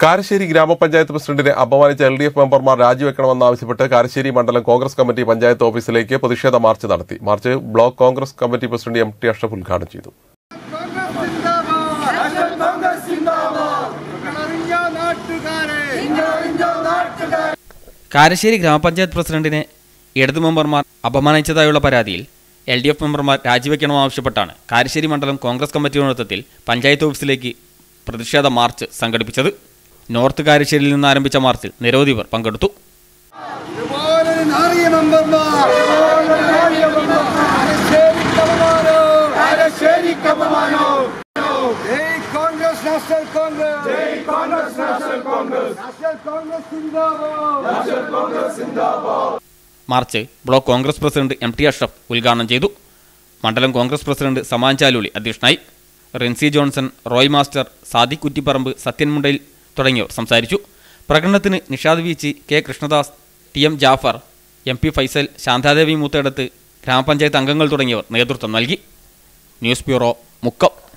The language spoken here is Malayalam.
കാരശ്ശേരി ഗ്രാമപഞ്ചായത്ത് പ്രസിഡന്റിനെ അപമാനിച്ച എൽ ഡി എഫ് മെമ്പർമാർ രാജിവെക്കണമെന്നാവശ്യപ്പെട്ട് കാരശ്ശേരി മണ്ഡലം കോൺഗ്രസ് കമ്മിറ്റി പഞ്ചായത്ത് ഓഫീസിലേക്ക് പ്രതിഷേധ മാർച്ച് നടത്തി march block Congress committee president M T Ashraf ഉദ്ഘാടനം ചെയ്തു കാരശ്ശേരി ഗ്രാമപഞ്ചായത്ത് പ്രസിഡന്റിനെ ഇടതു മെമ്പർമാർ അപമാനിച്ചതായുള്ള പരാതിയിൽ എൽ ഡി എഫ് മെമ്പർമാർ രാജിവെക്കണമെന്നാവശ്യപ്പെട്ടാണ് കാരശ്ശേരി മണ്ഡലം കോൺഗ്രസ് കമ്മിറ്റിയുടെ നേതൃത്വത്തിൽ പഞ്ചായത്ത് ഓഫീസിലേക്ക് പ്രതിഷേധ മാർച്ച് സംഘടിപ്പിച്ചത് നോർത്ത് കാരശ്ശേരിയിൽ നിന്ന് ആരംഭിച്ച മാർച്ചിൽ നിരവധി പേർ പങ്കെടുത്തു ഇതുപോലെ നാറിയ മെമ്പർമാർ Jai Congress National Congress Jai Congress National Congress National Congress സിന്ദാബാദ് നാഷണൽ കോൺഗ്രസ് സിന്ദാബാദ് march block Congress president M T Ashraf ഉദ്ഘാടനം ചെയ്തു മണ്ഡലം കോൺഗ്രസ് പ്രസിഡന്റ് സമാൻ ചാലുളി അധ്യക്ഷനായി Rincy Johnson Roy master Sadiq Kuttiparamba Sathyan Mundayil തുടങ്ങിയവർ സംസാരിച്ചു പ്രകടനത്തിന് Nishad Veechi K Krishnadas T M Jafar M P Faisal Shanthadevi Moothedath grama panchayat അംഗങ്ങൾ തുടങ്ങിയവർ നേതൃത്വം നൽകി ന്യൂസ് ബ്യൂറോ മുക്കം